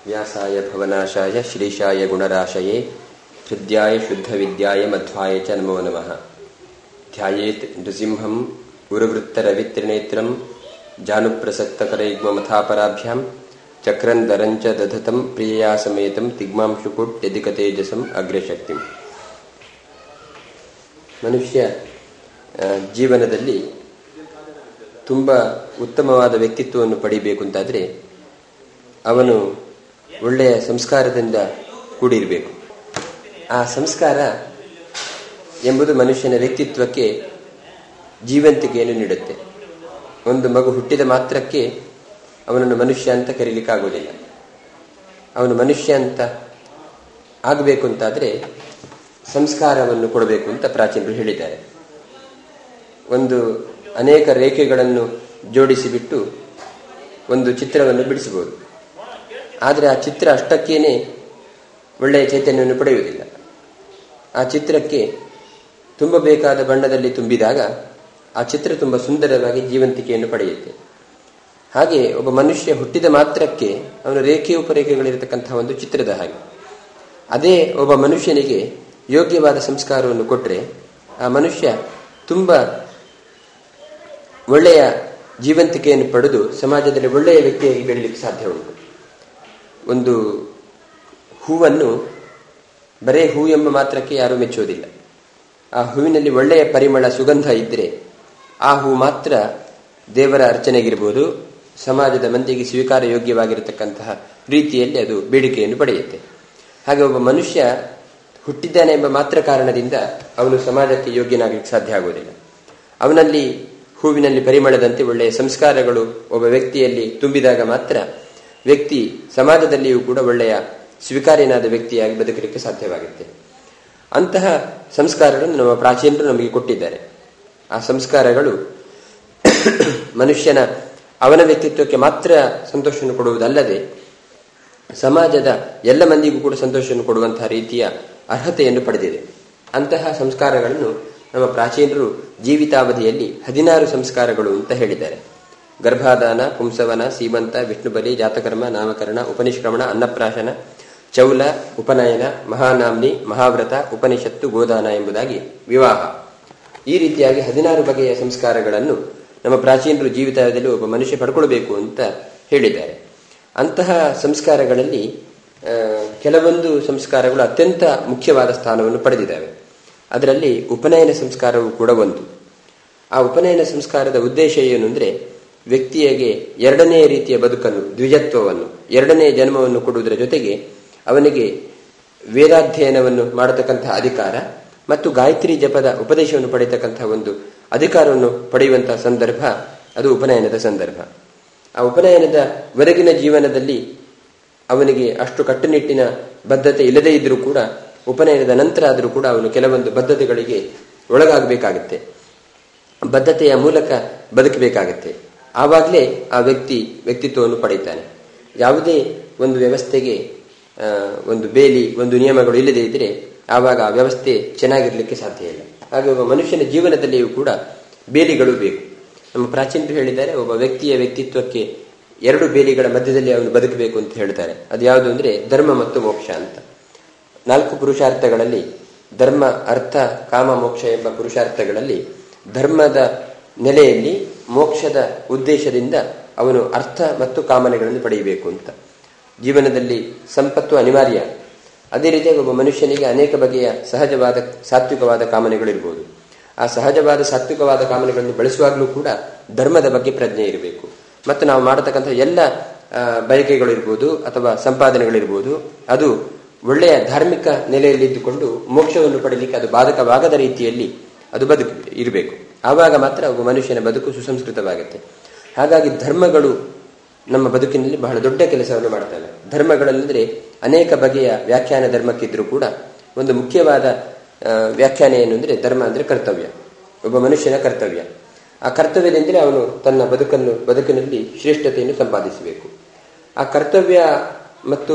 व्यासाय भवनाशाय श्रीशाय गुणराशये हृद्याय शुद्धविद्याय मध्वाय च नमो नमः ध्यायेत् नृसिंहं गुरुवृत्तरवित्रिनेत्रं जानुप्रसक्तकरैग्ममथापराभ्यां चक्रन्दरं च दधतं प्रियया समेतं तिग्मांशुकुट्यधिकतेजसम् अग्रशक्तिम् ಮನುಷ್ಯ ಆ, ಜೀವನದಲ್ಲಿ ತುಂಬ ಉತ್ತಮವಾದ ವ್ಯಕ್ತಿತ್ವವನ್ನು ಪಡಿಬೇಕು ಅಂತಾದರೆ ಅವನು ಒಳ್ಳೆಯ ಸಂಸ್ಕಾರದಿಂದ ಕೂಡಿರಬೇಕು ಆ ಸಂಸ್ಕಾರ ಎಂಬುದು ಮನುಷ್ಯನ ವ್ಯಕ್ತಿತ್ವಕ್ಕೆ ಜೀವಂತಿಕೆಯನ್ನು ನೀಡುತ್ತೆ ಒಂದು ಮಗು ಹುಟ್ಟಿದ ಮಾತ್ರಕ್ಕೆ ಅವನನ್ನು ಮನುಷ್ಯ ಅಂತ ಕರೀಲಿಕ್ಕಾಗೋದಿಲ್ಲ ಅವನು ಮನುಷ್ಯ ಅಂತ ಆಗಬೇಕು ಅಂತಾದರೆ ಸಂಸ್ಕಾರವನ್ನು ಕೊಡಬೇಕು ಅಂತ ಪ್ರಾಚೀನರು ಹೇಳಿದ್ದಾರೆ ಒಂದು ಅನೇಕ ರೇಖೆಗಳನ್ನು ಜೋಡಿಸಿಬಿಟ್ಟು ಒಂದು ಚಿತ್ರವನ್ನು ಬಿಡಿಸಬಹುದು ಆದರೆ ಆ ಚಿತ್ರ ಅಷ್ಟಕ್ಕೇನೆ ಒಳ್ಳೆಯ ಚೈತನ್ಯವನ್ನು ಪಡೆಯುವುದಿಲ್ಲ ಆ ಚಿತ್ರಕ್ಕೆ ತುಂಬ ಬೇಕಾದ ಬಣ್ಣದಲ್ಲಿ ತುಂಬಿದಾಗ ಆ ಚಿತ್ರ ತುಂಬ ಸುಂದರವಾಗಿ ಜೀವಂತಿಕೆಯನ್ನು ಪಡೆಯುತ್ತೆ ಹಾಗೆ ಒಬ್ಬ ಮನುಷ್ಯ ಹುಟ್ಟಿದ ಮಾತ್ರಕ್ಕೆ ಅವನ ರೇಖೆ ಉಪರೇಖೆಗಳಿರತಕ್ಕಂತಹ ಒಂದು ಚಿತ್ರದ ಹಾಗೆ ಅದೇ ಒಬ್ಬ ಮನುಷ್ಯನಿಗೆ ಯೋಗ್ಯವಾದ ಸಂಸ್ಕಾರವನ್ನು ಕೊಟ್ಟರೆ ಆ ಮನುಷ್ಯ ತುಂಬ ಒಳ್ಳೆಯ ಜೀವಂತಿಕೆಯನ್ನು ಪಡೆದು ಸಮಾಜದಲ್ಲಿ ಒಳ್ಳೆಯ ವ್ಯಕ್ತಿಯಾಗಿ ಬೆಳಲಿಕ್ಕೆ ಸಾಧ್ಯ ಉಂಟು ಒಂದು ಹೂವನ್ನು ಬರೇ ಹೂ ಎಂಬ ಮಾತ್ರಕ್ಕೆ ಯಾರೂ ಮೆಚ್ಚುವುದಿಲ್ಲ ಆ ಹೂವಿನಲ್ಲಿ ಒಳ್ಳೆಯ ಪರಿಮಳ ಸುಗಂಧ ಇದ್ದರೆ ಆ ಹೂ ಮಾತ್ರ ದೇವರ ಅರ್ಚನೆಗಿರ್ಬೋದು ಸಮಾಜದ ಮಂದಿಗೆ ಸ್ವೀಕಾರ ಯೋಗ್ಯವಾಗಿರತಕ್ಕಂತಹ ರೀತಿಯಲ್ಲಿ ಅದು ಬೇಡಿಕೆಯನ್ನು ಪಡೆಯುತ್ತೆ ಹಾಗೆ ಒಬ್ಬ ಮನುಷ್ಯ ಹುಟ್ಟಿದ್ದಾನೆ ಎಂಬ ಮಾತ್ರ ಕಾರಣದಿಂದ ಅವನು ಸಮಾಜಕ್ಕೆ ಯೋಗ್ಯನಾಗಲಿಕ್ಕೆ ಸಾಧ್ಯ ಆಗುವುದಿಲ್ಲ ಅವನಲ್ಲಿ ಹೂವಿನಲ್ಲಿ ಪರಿಮಳದಂತೆ ಒಳ್ಳೆಯ ಸಂಸ್ಕಾರಗಳು ಒಬ್ಬ ವ್ಯಕ್ತಿಯಲ್ಲಿ ತುಂಬಿದಾಗ ಮಾತ್ರ ವ್ಯಕ್ತಿ ಸಮಾಜದಲ್ಲಿಯೂ ಕೂಡ ಒಳ್ಳೆಯ ಸ್ವೀಕಾರ್ಯನಾದ ವ್ಯಕ್ತಿಯಾಗಿ ಬದುಕಲಿಕ್ಕೆ ಸಾಧ್ಯವಾಗುತ್ತೆ ಅಂತಹ ಸಂಸ್ಕಾರಗಳನ್ನು ನಮ್ಮ ಪ್ರಾಚೀನರು ನಮಗೆ ಕೊಟ್ಟಿದ್ದಾರೆ ಆ ಸಂಸ್ಕಾರಗಳು ಮನುಷ್ಯನ ಅವನ ವ್ಯಕ್ತಿತ್ವಕ್ಕೆ ಮಾತ್ರ ಸಂತೋಷವನ್ನು ಕೊಡುವುದಲ್ಲದೆ ಸಮಾಜದ ಎಲ್ಲ ಮಂದಿಗೂ ಕೂಡ ಸಂತೋಷವನ್ನು ಕೊಡುವಂತಹ ರೀತಿಯ ಅರ್ಹತೆಯನ್ನು ಪಡೆದಿದೆ ಅಂತಹ ಸಂಸ್ಕಾರಗಳನ್ನು ನಮ್ಮ ಪ್ರಾಚೀನರು ಜೀವಿತಾವಧಿಯಲ್ಲಿ ಹದಿನಾರು ಸಂಸ್ಕಾರಗಳು ಅಂತ ಹೇಳಿದ್ದಾರೆ ಗರ್ಭಾದಾನ ಪುಂಸವನ ಸೀಮಂತ ವಿಷ್ಣುಬಲಿ ಜಾತಕರ್ಮ ನಾಮಕರಣ ಉಪನಿಷ್ಕ್ರಮಣ ಅನ್ನಪ್ರಾಶನ ಚೌಲ ಉಪನಯನ ಮಹಾನಾಮ್ನಿ ಮಹಾವ್ರತ ಉಪನಿಷತ್ತು ಗೋದಾನ ಎಂಬುದಾಗಿ ವಿವಾಹ ಈ ರೀತಿಯಾಗಿ ಹದಿನಾರು ಬಗೆಯ ಸಂಸ್ಕಾರಗಳನ್ನು ನಮ್ಮ ಪ್ರಾಚೀನರು ಜೀವಿತಾವಧಿಯಲ್ಲಿ ಒಬ್ಬ ಮನುಷ್ಯ ಪಡ್ಕೊಳ್ಬೇಕು ಅಂತ ಹೇಳಿದ್ದಾರೆ ಅಂತಹ ಸಂಸ್ಕಾರಗಳಲ್ಲಿ ಆ, ಕೆಲವೊಂದು ಸಂಸ್ಕಾರಗಳು ಅತ್ಯಂತ ಮುಖ್ಯವಾದ ಸ್ಥಾನವನ್ನು ಪಡೆದಿದ್ದಾವೆ ಅದರಲ್ಲಿ ಉಪನಯನ ಸಂಸ್ಕಾರವು ಕೂಡ ಒಂದು ಆ ಉಪನಯನ ಸಂಸ್ಕಾರದ ಉದ್ದೇಶ ಏನು ಅಂದರೆ ವ್ಯಕ್ತಿಯಗೆ ಎರಡನೇ ರೀತಿಯ ಬದುಕನ್ನು ದ್ವಿಜತ್ವವನ್ನು ಎರಡನೇ ಜನ್ಮವನ್ನು ಕೊಡುವುದರ ಜೊತೆಗೆ ಅವನಿಗೆ ವೇದಾಧ್ಯಯನವನ್ನು ಮಾಡತಕ್ಕಂತಹ ಅಧಿಕಾರ ಮತ್ತು ಗಾಯತ್ರಿ ಜಪದ ಉಪದೇಶವನ್ನು ಪಡೆಯತಕ್ಕಂತಹ ಒಂದು ಅಧಿಕಾರವನ್ನು ಪಡೆಯುವಂತಹ ಸಂದರ್ಭ ಅದು ಉಪನಯನದ ಸಂದರ್ಭ ಆ ಉಪನಯನದ ವರೆಗಿನ ಜೀವನದಲ್ಲಿ ಅವನಿಗೆ ಅಷ್ಟು ಕಟ್ಟುನಿಟ್ಟಿನ ಬದ್ಧತೆ ಇಲ್ಲದೇ ಇದ್ರೂ ಕೂಡ ಉಪನಯನದ ನಂತರ ಆದರೂ ಕೂಡ ಅವನು ಕೆಲವೊಂದು ಬದ್ಧತೆಗಳಿಗೆ ಒಳಗಾಗಬೇಕಾಗತ್ತೆ ಬದ್ಧತೆಯ ಮೂಲಕ ಬದುಕಬೇಕಾಗತ್ತೆ ಆವಾಗಲೇ ಆ ವ್ಯಕ್ತಿ ವ್ಯಕ್ತಿತ್ವವನ್ನು ಪಡೆಯುತ್ತಾನೆ ಯಾವುದೇ ಒಂದು ವ್ಯವಸ್ಥೆಗೆ ಆ, ಒಂದು ಬೇಲಿ ಒಂದು ನಿಯಮಗಳು ಇಲ್ಲದೇ ಇದ್ದರೆ ಆವಾಗ ಆ ವ್ಯವಸ್ಥೆ ಚೆನ್ನಾಗಿರಲಿಕ್ಕೆ ಸಾಧ್ಯ ಇಲ್ಲ ಹಾಗೆ ಒಬ್ಬ ಮನುಷ್ಯನ ಜೀವನದಲ್ಲಿಯೂ ಕೂಡ ಬೇಲಿಗಳು ಬೇಕು ನಮ್ಮ ಪ್ರಾಚೀನರು ಹೇಳಿದ್ದಾರೆ ಒಬ್ಬ ವ್ಯಕ್ತಿಯ ವ್ಯಕ್ತಿತ್ವಕ್ಕೆ ಎರಡು ಬೇಲಿಗಳ ಮಧ್ಯದಲ್ಲಿ ಅವನು ಬದುಕಬೇಕು ಅಂತ ಹೇಳ್ತಾರೆ ಅದು ಯಾವುದು ಅಂದ್ರೆ ಧರ್ಮ ಮತ್ತು ಮೋಕ್ಷ ಅಂತ ನಾಲ್ಕು ಪುರುಷಾರ್ಥಗಳಲ್ಲಿ ಧರ್ಮ ಅರ್ಥ ಕಾಮ ಮೋಕ್ಷ ಎಂಬ ಪುರುಷಾರ್ಥಗಳಲ್ಲಿ ಧರ್ಮದ ನೆಲೆಯಲ್ಲಿ ಮೋಕ್ಷದ ಉದ್ದೇಶದಿಂದ ಅವನು ಅರ್ಥ ಮತ್ತು ಕಾಮನೆಗಳನ್ನು ಪಡೆಯಬೇಕು ಅಂತ ಜೀವನದಲ್ಲಿ ಸಂಪತ್ತು ಅನಿವಾರ್ಯ ಅದೇ ರೀತಿಯಾಗಿ ಒಬ್ಬ ಮನುಷ್ಯನಿಗೆ ಅನೇಕ ಬಗೆಯ ಸಹಜವಾದ ಸಾತ್ವಿಕವಾದ ಕಾಮನೆಗಳಿರ್ಬೋದು ಆ ಸಹಜವಾದ ಸಾತ್ವಿಕವಾದ ಕಾಮನೆಗಳನ್ನು ಬಳಸುವಾಗಲೂ ಕೂಡ ಧರ್ಮದ ಬಗ್ಗೆ ಪ್ರಜ್ಞೆ ಇರಬೇಕು ಮತ್ತು ನಾವು ಮಾಡತಕ್ಕಂಥ ಎಲ್ಲ ಆ, ಬಯಕೆಗಳಿರ್ಬೋದು ಅಥವಾ ಸಂಪಾದನೆಗಳಿರ್ಬೋದು ಅದು ಒಳ್ಳೆಯ ಧಾರ್ಮಿಕ ನೆಲೆಯಲ್ಲಿದ್ದುಕೊಂಡು ಮೋಕ್ಷವನ್ನು ಪಡೆಯಲಿಕ್ಕೆ ಅದು ಬಾಧಕವಾಗದ ರೀತಿಯಲ್ಲಿ ಅದು ಬದುಕು ಇರಬೇಕು ಆವಾಗ ಮಾತ್ರ ಒಬ್ಬ ಮನುಷ್ಯನ ಬದುಕು ಸುಸಂಸ್ಕೃತವಾಗುತ್ತೆ ಹಾಗಾಗಿ ಧರ್ಮಗಳು ನಮ್ಮ ಬದುಕಿನಲ್ಲಿ ಬಹಳ ದೊಡ್ಡ ಕೆಲಸವನ್ನು ಮಾಡ್ತವೆ ಧರ್ಮಗಳಂದ್ರೆ ಅನೇಕ ಬಗೆಯ ವ್ಯಾಖ್ಯಾನ ಧರ್ಮಕ್ಕಿದ್ರೂ ಕೂಡ ಒಂದು ಮುಖ್ಯವಾದ ಆ, ವ್ಯಾಖ್ಯಾನ ಏನು ಅಂದ್ರೆ ಧರ್ಮ ಅಂದ್ರೆ ಕರ್ತವ್ಯ ಒಬ್ಬ ಮನುಷ್ಯನ ಕರ್ತವ್ಯ ಆ ಕರ್ತವ್ಯದಿಂದಲೇ ಅವನು ತನ್ನ ಬದುಕನ್ನು ಬದುಕಿನಲ್ಲಿ ಶ್ರೇಷ್ಠತೆಯನ್ನು ಸಂಪಾದಿಸಬೇಕು ಆ ಕರ್ತವ್ಯ ಮತ್ತು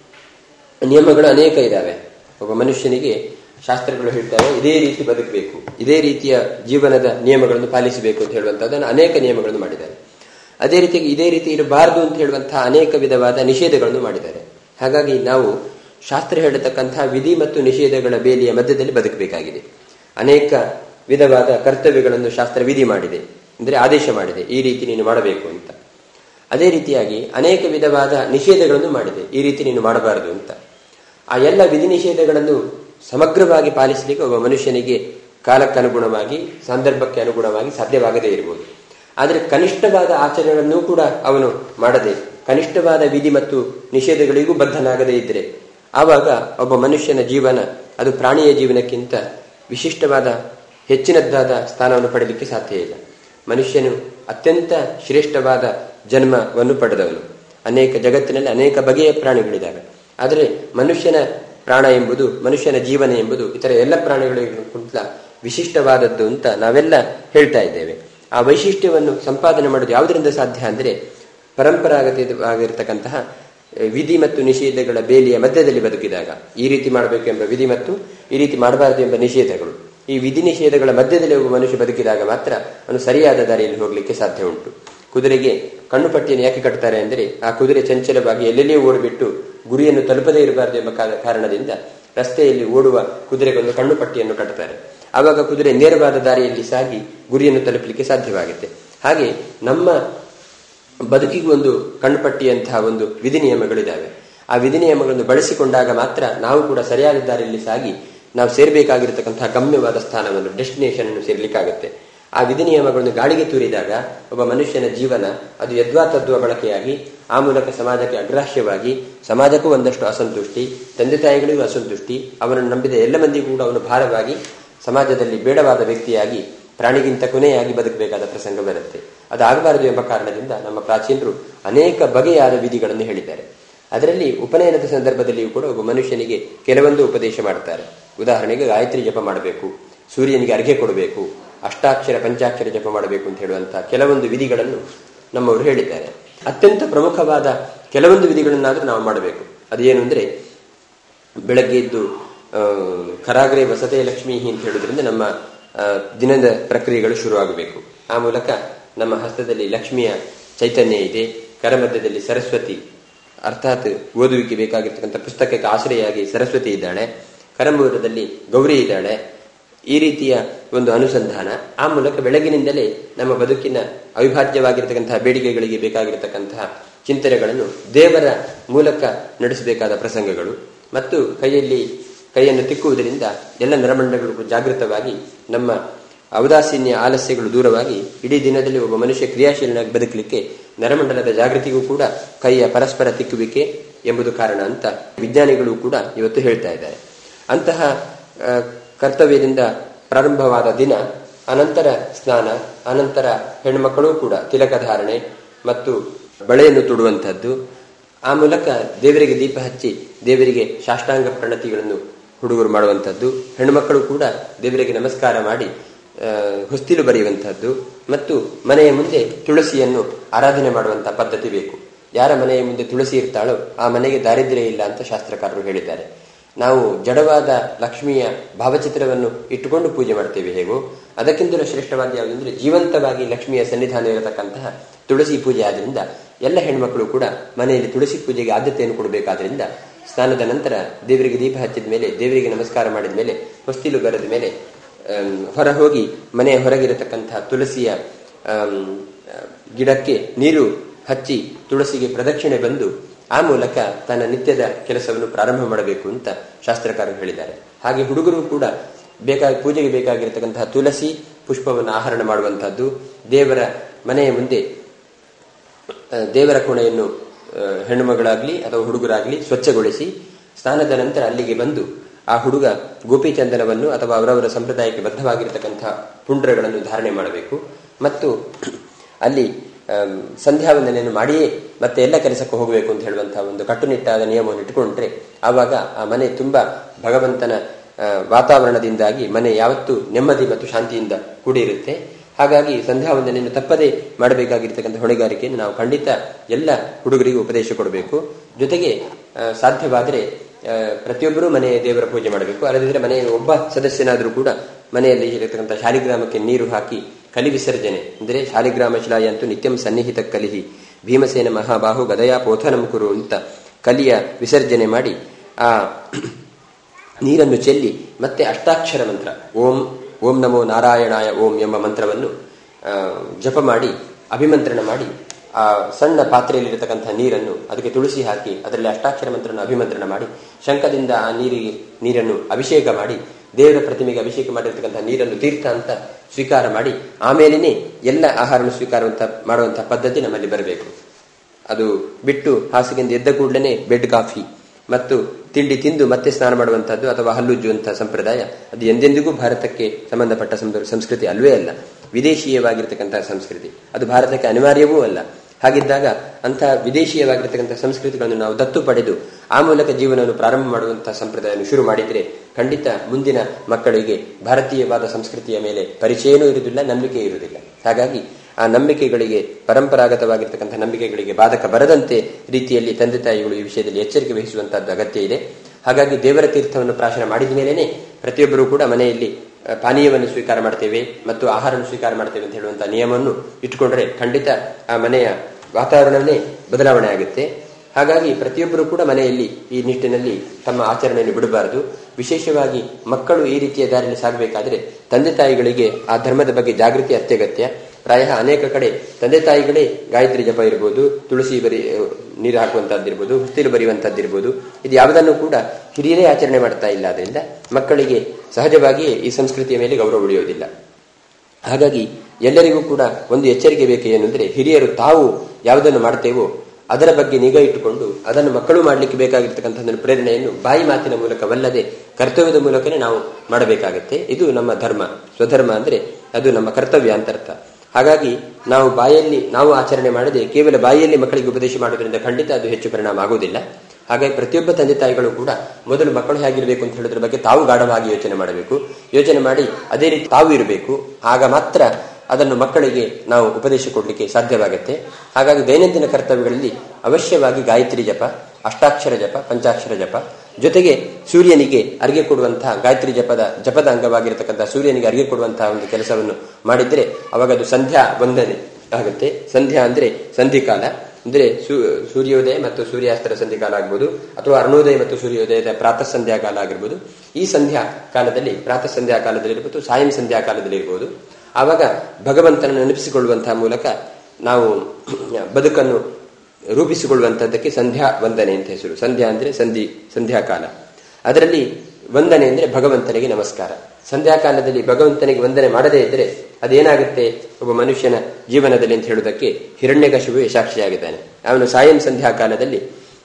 ನಿಯಮಗಳು ಅನೇಕ ಇದ್ದಾವೆ ಒಬ್ಬ ಮನುಷ್ಯನಿಗೆ ಶಾಸ್ತ್ರಗಳು ಹೇಳ್ತಾರೆ ಇದೇ ರೀತಿ ಬದುಕಬೇಕು ಇದೇ ರೀತಿಯ ಜೀವನದ ನಿಯಮಗಳನ್ನು ಪಾಲಿಸಬೇಕು ಅಂತ ಹೇಳುವಂತಹದ್ದನ್ನು ಅನೇಕ ನಿಯಮಗಳನ್ನು ಮಾಡಿದ್ದಾರೆ ಅದೇ ರೀತಿ ಇದೇ ರೀತಿ ಇರಬಾರದು ಅಂತ ಹೇಳುವಂತಹ ಅನೇಕ ವಿಧವಾದ ನಿಷೇಧಗಳನ್ನು ಮಾಡಿದ್ದಾರೆ ಹಾಗಾಗಿ ನಾವು ಶಾಸ್ತ್ರ ಹೇಳತಕ್ಕಂತಹ ವಿಧಿ ಮತ್ತು ನಿಷೇಧಗಳ ಬೇಲಿಯ ಮಧ್ಯದಲ್ಲಿ ಬದುಕಬೇಕಾಗಿದೆ ಅನೇಕ ವಿಧವಾದ ಕರ್ತವ್ಯಗಳನ್ನು ಶಾಸ್ತ್ರ ವಿಧಿ ಮಾಡಿದೆ ಅಂದರೆ ಆದೇಶ ಮಾಡಿದೆ ಈ ರೀತಿ ನೀನು ಮಾಡಬೇಕು ಅಂತ ಅದೇ ರೀತಿಯಾಗಿ ಅನೇಕ ವಿಧವಾದ ನಿಷೇಧಗಳನ್ನು ಮಾಡಿದೆ ಈ ರೀತಿ ನೀನು ಮಾಡಬಾರದು ಅಂತ ಆ ಎಲ್ಲ ವಿಧಿ ನಿಷೇಧಗಳನ್ನು ಸಮಗ್ರವಾಗಿ ಪಾಲಿಸಲಿಕ್ಕೆ ಒಬ್ಬ ಮನುಷ್ಯನಿಗೆ ಕಾಲಕ್ಕನುಗುಣವಾಗಿ ಸಂದರ್ಭಕ್ಕೆ ಅನುಗುಣವಾಗಿ ಸಾಧ್ಯವಾಗದೇ ಇರಬಹುದು ಆದರೆ ಕನಿಷ್ಠವಾದ ಆಚರಣೆಗಳನ್ನು ಕೂಡ ಅವನು ಮಾಡದೆ ಕನಿಷ್ಠವಾದ ವಿಧಿ ಮತ್ತು ನಿಷೇಧಗಳಿಗೂ ಬದ್ಧನಾಗದೇ ಇದ್ದರೆ ಆವಾಗ ಒಬ್ಬ ಮನುಷ್ಯನ ಜೀವನ ಅದು ಪ್ರಾಣಿಯ ಜೀವನಕ್ಕಿಂತ ವಿಶಿಷ್ಟವಾದ ಹೆಚ್ಚಿನದ್ದಾದ ಸ್ಥಾನವನ್ನು ಪಡೆಯಲಿಕ್ಕೆ ಸಾಧ್ಯ ಇಲ್ಲ ಮನುಷ್ಯನು ಅತ್ಯಂತ ಶ್ರೇಷ್ಠವಾದ ಜನ್ಮವನ್ನು ಪಡೆದವನು ಅನೇಕ ಜಗತ್ತಿನಲ್ಲಿ ಅನೇಕ ಬಗೆಯ ಪ್ರಾಣಿಗಳಿದ್ದಾವೆ ಆದರೆ ಮನುಷ್ಯನ ಪ್ರಾಣ ಎಂಬುದು ಮನುಷ್ಯನ ಜೀವನ ಎಂಬುದು ಇತರ ಎಲ್ಲ ಪ್ರಾಣಿಗಳಿಗಿಂತ ವಿಶಿಷ್ಟವಾದದ್ದು ಅಂತ ನಾವೆಲ್ಲ ಹೇಳ್ತಾ ಇದ್ದೇವೆ ಆ ವೈಶಿಷ್ಟ್ಯವನ್ನು ಸಂಪಾದನೆ ಮಾಡೋದು ಯಾವುದರಿಂದ ಸಾಧ್ಯ ಅಂದರೆ ಪರಂಪರಾಗತವಾಗಿರ್ತಕ್ಕಂತಹ ವಿಧಿ ಮತ್ತು ನಿಷೇಧಗಳ ಬೇಲಿಯ ಮಧ್ಯದಲ್ಲಿ ಬದುಕಿದಾಗ ಈ ರೀತಿ ಮಾಡಬೇಕು ಎಂಬ ವಿಧಿ ಮತ್ತು ಈ ರೀತಿ ಮಾಡಬಾರದು ಎಂಬ ನಿಷೇಧಗಳು ಈ ವಿಧಿ ನಿಷೇಧಗಳ ಮಧ್ಯದಲ್ಲಿ ಒಬ್ಬ ಮನುಷ್ಯ ಬದುಕಿದಾಗ ಮಾತ್ರ ಅವನು ಸರಿಯಾದ ದಾರಿಯಲ್ಲಿ ಹೋಗಲಿಕ್ಕೆ ಸಾಧ್ಯ ಉಂಟು ಕುದುರೆಗೆ ಕಣ್ಣು ಪಟ್ಟಿಯನ್ನು ಯಾಕೆ ಕಟ್ತಾರೆ ಅಂದರೆ ಆ ಕುದುರೆ ಚಂಚಲವಾಗಿ ಎಲ್ಲೆಲ್ಲಿಯೂ ಓಡಿಬಿಟ್ಟು ಗುರಿಯನ್ನು ತಲುಪದೇ ಇರಬಾರದು ಎಂಬ ಕಾರಣದಿಂದ ರಸ್ತೆಯಲ್ಲಿ ಓಡುವ ಕುದುರೆಗೊಂದು ಕಣ್ಣು ಪಟ್ಟಿಯನ್ನು ಕಟ್ಟುತ್ತಾರೆ ಆವಾಗ ಕುದುರೆ ನೇರವಾದ ದಾರಿಯಲ್ಲಿ ಸಾಗಿ ಗುರಿಯನ್ನು ತಲುಪಲಿಕ್ಕೆ ಸಾಧ್ಯವಾಗುತ್ತೆ ಹಾಗೆ ನಮ್ಮ ಬದುಕಿಗೆ ಒಂದು ಕಣ್ಣುಪಟ್ಟಿಯಂತಹ ಒಂದು ವಿಧಿ ನಿಯಮಗಳಿದ್ದಾವೆ ಆ ವಿಧಿ ನಿಯಮಗಳನ್ನು ಬಳಸಿಕೊಂಡಾಗ ಮಾತ್ರ ನಾವು ಕೂಡ ಸರಿಯಾದ ದಾರಿಯಲ್ಲಿ ಸಾಗಿ ನಾವು ಸೇರಬೇಕಾಗಿರತಕ್ಕಂತಹ ಗಮ್ಯವಾದ ಸ್ಥಾನವನ್ನು ಡೆಸ್ಟಿನೇಷನ್ ಅನ್ನು ಸೇರ್ಲಿಕ್ಕಾಗುತ್ತೆ ಆ ವಿಧಿ ನಿಯಮಗಳನ್ನು ಗಾಳಿಗೆ ತೂರಿದಾಗ ಒಬ್ಬ ಮನುಷ್ಯನ ಜೀವನ ಅದು ಯದ್ವಾ ತದ್ವಾ ಬಳಕೆಯಾಗಿ ಆ ಮೂಲಕ ಸಮಾಜಕ್ಕೆ ಅಗ್ರಾಹ್ಯವಾಗಿ ಸಮಾಜಕ್ಕೂ ಒಂದಷ್ಟು ಅಸಂತುಷ್ಟಿ ತಂದೆ ತಾಯಿಗಳಿಗೂ ಅಸಂತುಷ್ಟಿ ಅವನನ್ನು ನಂಬಿದ ಎಲ್ಲ ಮಂದಿಗೂ ಕೂಡ ಅವನು ಭಾರವಾಗಿ ಸಮಾಜದಲ್ಲಿ ಬೇಡವಾದ ವ್ಯಕ್ತಿಯಾಗಿ ಪ್ರಾಣಿಗಿಂತ ಕೊನೆಯಾಗಿ ಬದುಕಬೇಕಾದ ಪ್ರಸಂಗ ಬರುತ್ತೆ ಅದಾಗಬಾರದು ಎಂಬ ಕಾರಣದಿಂದ ನಮ್ಮ ಪ್ರಾಚೀನರು ಅನೇಕ ಬಗೆಯಾದ ವಿಧಿಗಳನ್ನು ಹೇಳಿದ್ದಾರೆ ಅದರಲ್ಲಿ ಉಪನಯನದ ಸಂದರ್ಭದಲ್ಲಿಯೂ ಕೂಡ ಒಬ್ಬ ಮನುಷ್ಯನಿಗೆ ಕೆಲವೊಂದು ಉಪದೇಶ ಮಾಡ್ತಾರೆ ಉದಾಹರಣೆಗೆ ಗಾಯತ್ರಿ ಜಪ ಮಾಡಬೇಕು ಸೂರ್ಯನಿಗೆ ಅರ್ಘ್ಯ ಕೊಡಬೇಕು ಅಷ್ಟಾಕ್ಷರ ಪಂಚಾಕ್ಷರ ಜಪ ಮಾಡಬೇಕು ಅಂತ ಹೇಳುವಂತಹ ಕೆಲವೊಂದು ವಿಧಿಗಳನ್ನು ನಮ್ಮವರು ಹೇಳಿದ್ದಾರೆ ಅತ್ಯಂತ ಪ್ರಮುಖವಾದ ಕೆಲವೊಂದು ವಿಧಿಗಳನ್ನಾದರೂ ನಾವು ಮಾಡಬೇಕು ಅದೇನು ಅಂದ್ರೆ ಬೆಳಗ್ಗೆ ಎದ್ದು ಕರಾಗ್ರೆ ವಸತೆ ಲಕ್ಷ್ಮೀ ಅಂತ ಹೇಳುವುದರಿಂದ ನಮ್ಮ ದಿನದ ಪ್ರಕ್ರಿಯೆಗಳು ಶುರುವಾಗಬೇಕು ಆ ಮೂಲಕ ನಮ್ಮ ಹಸ್ತದಲ್ಲಿ ಲಕ್ಷ್ಮಿಯ ಚೈತನ್ಯ ಇದೆ ಕರಮಧ್ಯದಲ್ಲಿ ಸರಸ್ವತಿ ಅರ್ಥಾತ್ ಓದುವಿಕೆ ಬೇಕಾಗಿರ್ತಕ್ಕಂಥ ಪುಸ್ತಕಕ್ಕೆ ಆಶ್ರಯಾಗಿ ಸರಸ್ವತಿ ಇದ್ದಾಳೆ ಕರಮೂರದಲ್ಲಿ ಗೌರಿ ಇದ್ದಾಳೆ ಈ ರೀತಿಯ ಒಂದು ಅನುಸಂಧಾನ ಆ ಮೂಲಕ ಬೆಳಗಿನಿಂದಲೇ ನಮ್ಮ ಬದುಕಿನ ಅವಿಭಾಜ್ಯವಾಗಿರ್ತಕ್ಕಂತಹ ಬೇಡಿಕೆಗಳಿಗೆ ಬೇಕಾಗಿರತಕ್ಕಂತಹ ಚಿಂತನೆಗಳನ್ನು ದೇವರ ಮೂಲಕ ನಡೆಸಬೇಕಾದ ಪ್ರಸಂಗಗಳು ಮತ್ತು ಕೈಯಲ್ಲಿ ಕೈಯನ್ನು ತಿಕ್ಕುವುದರಿಂದ ಎಲ್ಲ ನರಮಂಡಗಳು ಜಾಗೃತವಾಗಿ ನಮ್ಮ ಔದಾಸೀನ್ಯ ಆಲಸ್ಯಗಳು ದೂರವಾಗಿ ಇಡೀ ದಿನದಲ್ಲಿ ಒಬ್ಬ ಮನುಷ್ಯ ಕ್ರಿಯಾಶೀಲನಾಗಿ ಬದುಕಲಿಕ್ಕೆ ನರಮಂಡಲದ ಜಾಗೃತಿಗೂ ಕೂಡ ಕೈಯ ಪರಸ್ಪರ ತಿಕ್ಕುವಿಕೆ ಎಂಬುದು ಕಾರಣ ಅಂತ ವಿಜ್ಞಾನಿಗಳು ಕೂಡ ಇವತ್ತು ಹೇಳ್ತಾ ಇದ್ದಾರೆ ಅಂತಹ ಕರ್ತವ್ಯದಿಂದ ಪ್ರಾರಂಭವಾದ ದಿನ ಅನಂತರ ಸ್ನಾನ ಅನಂತರ ಹೆಣ್ಣುಮಕ್ಕಳು ಕೂಡ ತಿಲಕ ಧಾರಣೆ ಮತ್ತು ಬಳೆಯನ್ನು ತೊಡುವಂತಹದ್ದು ಆ ಮೂಲಕ ದೇವರಿಗೆ ದೀಪ ಹಚ್ಚಿ ದೇವರಿಗೆ ಸಾಷ್ಟಾಂಗ ಪ್ರಣತಿಗಳನ್ನು ಹುಡುಗರು ಮಾಡುವಂಥದ್ದು ಹೆಣ್ಣುಮಕ್ಕಳು ಕೂಡ ದೇವರಿಗೆ ನಮಸ್ಕಾರ ಮಾಡಿ ಹೊಸ್ತಿಲು ಬರೆಯುವಂತಹದ್ದು ಮತ್ತು ಮನೆಯ ಮುಂದೆ ತುಳಸಿಯನ್ನು ಆರಾಧನೆ ಮಾಡುವಂತಹ ಪದ್ಧತಿ ಬೇಕು ಯಾರ ಮನೆಯ ಮುಂದೆ ತುಳಸಿ ಇರ್ತಾಳೋ ಆ ಮನೆಗೆ ದಾರಿದ್ರ್ಯ ಇಲ್ಲ ಅಂತ ಶಾಸ್ತ್ರಕಾರರು ಹೇಳಿದ್ದಾರೆ ನಾವು ಜಡವಾದ ಲಕ್ಷ್ಮಿಯ ಭಾವಚಿತ್ರವನ್ನು ಇಟ್ಟುಕೊಂಡು ಪೂಜೆ ಮಾಡ್ತೇವೆ ಹೇಗೋ ಅದಕ್ಕಿಂತಲೂ ಶ್ರೇಷ್ಠವಾದ ಯಾವುದಂದ್ರೆ ಜೀವಂತವಾಗಿ ಲಕ್ಷ್ಮಿಯ ಸನ್ನಿಧಾನ ಇರತಕ್ಕಂತಹ ತುಳಸಿ ಪೂಜೆ ಆದ್ರಿಂದ ಎಲ್ಲ ಹೆಣ್ಮಕ್ಳು ಕೂಡ ಮನೆಯಲ್ಲಿ ತುಳಸಿ ಪೂಜೆಗೆ ಆದ್ಯತೆಯನ್ನು ಕೊಡಬೇಕಾದ್ರಿಂದ ಸ್ನಾನದ ನಂತರ ದೇವರಿಗೆ ದೀಪ ಹಚ್ಚಿದ ಮೇಲೆ ದೇವರಿಗೆ ನಮಸ್ಕಾರ ಮಾಡಿದ ಮೇಲೆ ಹೊಸ್ತಿಲು ಬರೆದ ಮೇಲೆ ಹೊರ ಹೋಗಿ ಮನೆಯ ಹೊರಗಿರತಕ್ಕಂತಹ ತುಳಸಿಯ ಗಿಡಕ್ಕೆ ನೀರು ಹಚ್ಚಿ ತುಳಸಿಗೆ ಪ್ರದಕ್ಷಿಣೆ ಬಂದು ಆ ಮೂಲಕ ತನ್ನ ನಿತ್ಯದ ಕೆಲಸವನ್ನು ಪ್ರಾರಂಭ ಮಾಡಬೇಕು ಅಂತ ಶಾಸ್ತ್ರಕಾರರು ಹೇಳಿದ್ದಾರೆ ಹಾಗೆ ಹುಡುಗರು ಕೂಡ ಬೇಕಾ ಪೂಜೆಗೆ ಬೇಕಾಗಿರತಕ್ಕಂತಹ ತುಳಸಿ ಪುಷ್ಪವನ್ನು ಆಹರಣ ಮಾಡುವಂತಹದ್ದು ದೇವರ ಮನೆಯ ಮುಂದೆ ದೇವರ ಕೋಣೆಯನ್ನು ಹೆಣ್ಣುಮಗಳಾಗ್ಲಿ ಅಥವಾ ಹುಡುಗರಾಗ್ಲಿ ಸ್ವಚ್ಛಗೊಳಿಸಿ ಸ್ನಾನದ ನಂತರ ಅಲ್ಲಿಗೆ ಬಂದು ಆ ಹುಡುಗ ಗೋಪಿಚಂದನವನ್ನು ಅಥವಾ ಅವರವರ ಸಂಪ್ರದಾಯಕ್ಕೆ ಬದ್ಧವಾಗಿರತಕ್ಕಂತಹ ಪುಂಡ್ರಗಳನ್ನು ಧಾರಣೆ ಮಾಡಬೇಕು ಮತ್ತು ಅಲ್ಲಿ ಸಂಧ್ಯಾ ವಂದನೆಯನ್ನು ಮಾಡಿಯೇ ಮತ್ತೆ ಎಲ್ಲ ಕೆಲಸಕ್ಕೆ ಹೋಗಬೇಕು ಅಂತ ಹೇಳುವಂತಹ ಒಂದು ಕಟ್ಟುನಿಟ್ಟಾದ ನಿಯಮವನ್ನು ಇಟ್ಟುಕೊಂಡ್ರೆ ಆವಾಗ ಆ ಮನೆ ತುಂಬಾ ಭಗವಂತನ ವಾತಾವರಣದಿಂದಾಗಿ ಮನೆ ಯಾವತ್ತೂ ನೆಮ್ಮದಿ ಮತ್ತು ಶಾಂತಿಯಿಂದ ಕೂಡಿರುತ್ತೆ ಹಾಗಾಗಿ ಸಂಧ್ಯಾ ವಂದನೆಯನ್ನು ತಪ್ಪದೇ ಮಾಡಬೇಕಾಗಿರ್ತಕ್ಕಂಥ ಹೊಣೆಗಾರಿಕೆಯನ್ನು ನಾವು ಖಂಡಿತ ಎಲ್ಲ ಹುಡುಗರಿಗೂ ಉಪದೇಶ ಕೊಡಬೇಕು ಜೊತೆಗೆ ಸಾಧ್ಯವಾದರೆ ಪ್ರತಿಯೊಬ್ಬರೂ ಮನೆಯ ದೇವರ ಪೂಜೆ ಮಾಡಬೇಕು ಅಲ್ಲದಿದ್ದರೆ ಮನೆಯ ಒಬ್ಬ ಸದಸ್ಯನಾದರೂ ಕೂಡ ಮನೆಯಲ್ಲಿ ಇರತಕ್ಕಂಥ ಶಾಲಿಗ್ರಾಮಕ್ಕೆ ನೀರು ಹಾಕಿ ಕಲಿ ವಿಸರ್ಜನೆ ಅಂದರೆ ಶಾಲಿಗ್ರಾಮ ಶಿಲಾಯ ಅಂತೂ ನಿತ್ಯಂ ಸನ್ನಿಹಿತ ಕಲಿಹಿ ಭೀಮಸೇನ ಮಹಾಬಾಹು ಗದಯ ಪೋಥನಂ ಕುರು ಅಂತ ಕಲಿಯ ವಿಸರ್ಜನೆ ಮಾಡಿ ಆ ನೀರನ್ನು ಚೆಲ್ಲಿ ಮತ್ತೆ ಅಷ್ಟಾಕ್ಷರ ಮಂತ್ರ ಓಂ ಓಂ ನಮೋ ನಾರಾಯಣಾಯ ಓಂ ಎಂಬ ಮಂತ್ರವನ್ನು ಆ, ಜಪ ಮಾಡಿ ಅಭಿಮಂತ್ರಣ ಮಾಡಿ ಆ ಸಣ್ಣ ಪಾತ್ರೆಯಲ್ಲಿರತಕ್ಕಂತಹ ನೀರನ್ನು ಅದಕ್ಕೆ ತುಳಸಿ ಹಾಕಿ ಅದರಲ್ಲಿ ಅಷ್ಟಾಕ್ಷರ ಮಂತ್ರವನ್ನು ಅಭಿಮಂತ್ರಣ ಮಾಡಿ ಶಂಖದಿಂದ ಆ ನೀರಿಗೆ ನೀರನ್ನು ಅಭಿಷೇಕ ಮಾಡಿ ದೇವರ ಪ್ರತಿಮೆಗೆ ಅಭಿಷೇಕ ಮಾಡಿರ್ತಕ್ಕಂತಹ ನೀರನ್ನು ತೀರ್ಥ ಅಂತ ಸ್ವೀಕಾರ ಮಾಡಿ ಆಮೇಲೆನೆ ಎಲ್ಲ ಆಹಾರವನ್ನು ಸ್ವೀಕಾರವಂತ ಮಾಡುವಂತಹ ಪದ್ಧತಿ ನಮ್ಮಲ್ಲಿ ಬರಬೇಕು ಅದು ಬಿಟ್ಟು ಹಾಸಿಗೆಯಿಂದ ಎದ್ದ ಕೂಡಲೇ ಬೆಡ್ ಕಾಫಿ ಮತ್ತು ತಿಂಡಿ ತಿಂದು ಮತ್ತೆ ಸ್ನಾನ ಮಾಡುವಂತಹದ್ದು ಅಥವಾ ಹಲ್ಲುಜ್ಜುವಂತಹ ಸಂಪ್ರದಾಯ ಅದು ಎಂದೆಂದಿಗೂ ಭಾರತಕ್ಕೆ ಸಂಬಂಧಪಟ್ಟ ಸಂಪ್ರ- ಸಂಸ್ಕೃತಿ ಅಲ್ವೇ ಅಲ್ಲ ವಿದೇಶೀಯವಾಗಿರ್ತಕ್ಕಂತಹ ಸಂಸ್ಕೃತಿ ಅದು ಭಾರತಕ್ಕೆ ಅನಿವಾರ್ಯವೂ ಅಲ್ಲ ಹಾಗಿದ್ದಾಗ ಅಂತಹ ವಿದೇಶೀಯವಾಗಿರ್ತಕ್ಕಂತಹ ಸಂಸ್ಕೃತಿಗಳನ್ನು ನಾವು ದತ್ತು ಪಡೆದು ಆ ಮೂಲಕ ಜೀವನವನ್ನು ಪ್ರಾರಂಭ ಮಾಡುವಂತಹ ಸಂಪ್ರದಾಯವನ್ನು ಶುರು ಮಾಡಿದರೆ ಖಂಡಿತ ಮುಂದಿನ ಮಕ್ಕಳಿಗೆ ಭಾರತೀಯವಾದ ಸಂಸ್ಕೃತಿಯ ಮೇಲೆ ಪರಿಚಯನೂ ಇರುವುದಿಲ್ಲ ನಂಬಿಕೆ ಇರುವುದಿಲ್ಲ ಹಾಗಾಗಿ ಆ ನಂಬಿಕೆಗಳಿಗೆ ಪರಂಪರಾಗತವಾಗಿರ್ತಕ್ಕಂಥ ನಂಬಿಕೆಗಳಿಗೆ ಬಾಧಕ ಬರದಂತೆ ರೀತಿಯಲ್ಲಿ ತಂದೆ ತಾಯಿಗಳು ಈ ವಿಷಯದಲ್ಲಿ ಎಚ್ಚರಿಕೆ ವಹಿಸುವಂತಹದ್ದು ಅಗತ್ಯ ಇದೆ ಹಾಗಾಗಿ ದೇವರ ತೀರ್ಥವನ್ನು ಪ್ರಾಶನ ಮಾಡಿದ ಮೇಲೇನೆ ಪ್ರತಿಯೊಬ್ಬರೂ ಕೂಡ ಮನೆಯಲ್ಲಿ ಆ, ಪಾನೀಯವನ್ನು ಸ್ವೀಕಾರ ಮಾಡ್ತೇವೆ ಮತ್ತು ಆಹಾರವನ್ನು ಸ್ವೀಕಾರ ಮಾಡ್ತೇವೆ ಅಂತ ಹೇಳುವಂತಹ ನಿಯಮವನ್ನು ಇಟ್ಟುಕೊಂಡ್ರೆ ಖಂಡಿತ ಆ ಮನೆಯ ವಾತಾವರಣವೇ ಬದಲಾವಣೆ ಆಗುತ್ತೆ ಹಾಗಾಗಿ ಪ್ರತಿಯೊಬ್ಬರು ಕೂಡ ಮನೆಯಲ್ಲಿ ಈ ನಿಟ್ಟಿನಲ್ಲಿ ತಮ್ಮ ಆಚರಣೆಯನ್ನು ಬಿಡಬಾರದು ವಿಶೇಷವಾಗಿ ಮಕ್ಕಳು ಈ ರೀತಿಯ ದಾರಿಯಲ್ಲಿ ಸಾಗಬೇಕಾದ್ರೆ ತಂದೆ ತಾಯಿಗಳಿಗೆ ಆ ಧರ್ಮದ ಬಗ್ಗೆ ಜಾಗೃತಿ ಅತ್ಯಗತ್ಯ ಪ್ರಾಯ ಅನೇಕ ಕಡೆ ತಂದೆ ತಾಯಿಗಳೇ ಗಾಯತ್ರಿ ಜಪ ಇರ್ಬೋದು ತುಳಸಿ ಬರಿ ನೀರು ಹಾಕುವಂತಹದ್ದಿರ್ಬೋದು ಹೊಸ್ತಿಲು ಬರೆಯುವಂತಹದ್ದಿರ್ಬೋದು ಇದು ಯಾವುದನ್ನು ಕೂಡ ಹಿರಿಯರೇ ಆಚರಣೆ ಮಾಡ್ತಾ ಇಲ್ಲ ಅದರಿಂದ ಮಕ್ಕಳಿಗೆ ಸಹಜವಾಗಿಯೇ ಈ ಸಂಸ್ಕೃತಿಯ ಮೇಲೆ ಗೌರವ ಉಳಿಯೋದಿಲ್ಲ ಹಾಗಾಗಿ ಎಲ್ಲರಿಗೂ ಕೂಡ ಒಂದು ಎಚ್ಚರಿಕೆ ಬೇಕು ಏನಂದ್ರೆ ಹಿರಿಯರು ತಾವು ಯಾವುದನ್ನು ಮಾಡ್ತೇವೋ ಅದರ ಬಗ್ಗೆ ನಿಗಾ ಇಟ್ಟುಕೊಂಡು ಅದನ್ನು ಮಕ್ಕಳು ಮಾಡಲಿಕ್ಕೆ ಬೇಕಾಗಿರ್ತಕ್ಕಂಥ ಒಂದು ಪ್ರೇರಣೆಯನ್ನು ಬಾಯಿ ಮಾತಿನ ಮೂಲಕವಲ್ಲದೆ ಕರ್ತವ್ಯದ ಮೂಲಕನೇ ನಾವು ಮಾಡಬೇಕಾಗತ್ತೆ ಇದು ನಮ್ಮ ಧರ್ಮ ಸ್ವಧರ್ಮ ಅಂದ್ರೆ ಅದು ನಮ್ಮ ಕರ್ತವ್ಯ ಅಂತರ್ಥ ಹಾಗಾಗಿ ನಾವು ಬಾಯಲ್ಲಿ ನಾವು ಆಚರಣೆ ಮಾಡದೆ ಕೇವಲ ಬಾಯಿಯಲ್ಲಿ ಮಕ್ಕಳಿಗೆ ಉಪದೇಶ ಮಾಡೋದ್ರಿಂದ ಖಂಡಿತ ಅದು ಹೆಚ್ಚು ಪರಿಣಾಮ ಆಗುವುದಿಲ್ಲ ಹಾಗಾಗಿ ಪ್ರತಿಯೊಬ್ಬ ತಂದೆ ತಾಯಿಗಳು ಕೂಡ ಮೊದಲು ಮಕ್ಕಳು ಹೇಗಿರಬೇಕು ಅಂತ ಹೇಳೋದ್ರ ಬಗ್ಗೆ ತಾವು ಗಾಢವಾಗಿ ಯೋಚನೆ ಮಾಡಬೇಕು ಯೋಚನೆ ಮಾಡಿ ಅದೇ ರೀತಿ ತಾವು ಇರಬೇಕು ಆಗ ಮಾತ್ರ ಅದನ್ನು ಮಕ್ಕಳಿಗೆ ನಾವು ಉಪದೇಶ ಕೊಡಲಿಕ್ಕೆ ಸಾಧ್ಯವಾಗುತ್ತೆ ಹಾಗಾಗಿ ದೈನಂದಿನ ಕರ್ತವ್ಯಗಳಲ್ಲಿ ಅವಶ್ಯವಾಗಿ ಗಾಯತ್ರಿ ಜಪ ಅಷ್ಟಾಕ್ಷರ ಜಪ ಪಂಚಾಕ್ಷರ ಜಪ ಜೊತೆಗೆ ಸೂರ್ಯನಿಗೆ ಅರ್ಗೆ ಕೊಡುವಂತಹ ಗಾಯತ್ರಿ ಜಪದ ಜಪದ ಅಂಗವಾಗಿರತಕ್ಕಂತಹ ಸೂರ್ಯನಿಗೆ ಅರ್ಗೆ ಕೊಡುವಂತಹ ಒಂದು ಕೆಲಸವನ್ನು ಮಾಡಿದ್ರೆ ಅವಾಗ ಅದು ಸಂಧ್ಯಾ ವಂದನೆ ಆಗುತ್ತೆ ಸಂಧ್ಯಾ ಅಂದ್ರೆ ಸಂಧಿಕಾಲ ಅಂದ್ರೆ ಸೂ- ಸೂರ್ಯೋದಯ ಮತ್ತು ಸೂರ್ಯಾಸ್ತರ ಸಂಧಿಕಾಲ ಆಗ್ಬೋದು ಅಥವಾ ಅರುಣೋದಯ ಮತ್ತು ಸೂರ್ಯೋದಯದ ಪ್ರಾತಃ ಸಂಧ್ಯಾ ಕಾಲ ಆಗಿರ್ಬೋದು ಈ ಸಂಧ್ಯಾ ಕಾಲದಲ್ಲಿ ಪ್ರಾತಃ ಸಂಧ್ಯಾ ಕಾಲದಲ್ಲಿ ಇರ್ಬೋದು ಸಾಯಂ ಸಂಧ್ಯಾ ಕಾಲದಲ್ಲಿ ಇರ್ಬೋದು ಆವಾಗ ಭಗವಂತನನ್ನು ನೆನಪಿಸಿಕೊಳ್ಳುವಂತಹ ಮೂಲಕ ನಾವು ಬದುಕನ್ನು ರೂಪಿಸಿಕೊಳ್ಳುವಂತಹದ್ದಕ್ಕೆ ಸಂಧ್ಯಾ ವಂದನೆ ಅಂತ ಹೆಸರು ಸಂಧ್ಯಾ ಅಂದ್ರೆ ಸಂಧಿ ಸಂಧ್ಯಾಕಾಲ ಅದರಲ್ಲಿ ವಂದನೆ ಅಂದ್ರೆ ಭಗವಂತನಿಗೆ ನಮಸ್ಕಾರ ಸಂಧ್ಯಾಕಾಲದಲ್ಲಿ ಭಗವಂತನಿಗೆ ವಂದನೆ ಮಾಡದೇ ಇದ್ರೆ ಅದೇನಾಗುತ್ತೆ ಒಬ್ಬ ಮನುಷ್ಯನ ಜೀವನದಲ್ಲಿ ಅಂತ ಹೇಳುವುದಕ್ಕೆ ಹಿರಣ್ಯಕಶಿಪು ಸಾಕ್ಷಿಯಾಗಿದ್ದಾನೆ ಅವನು ಸಾಯಂ ಸಂಧ್ಯಾಕಾಲದಲ್ಲಿ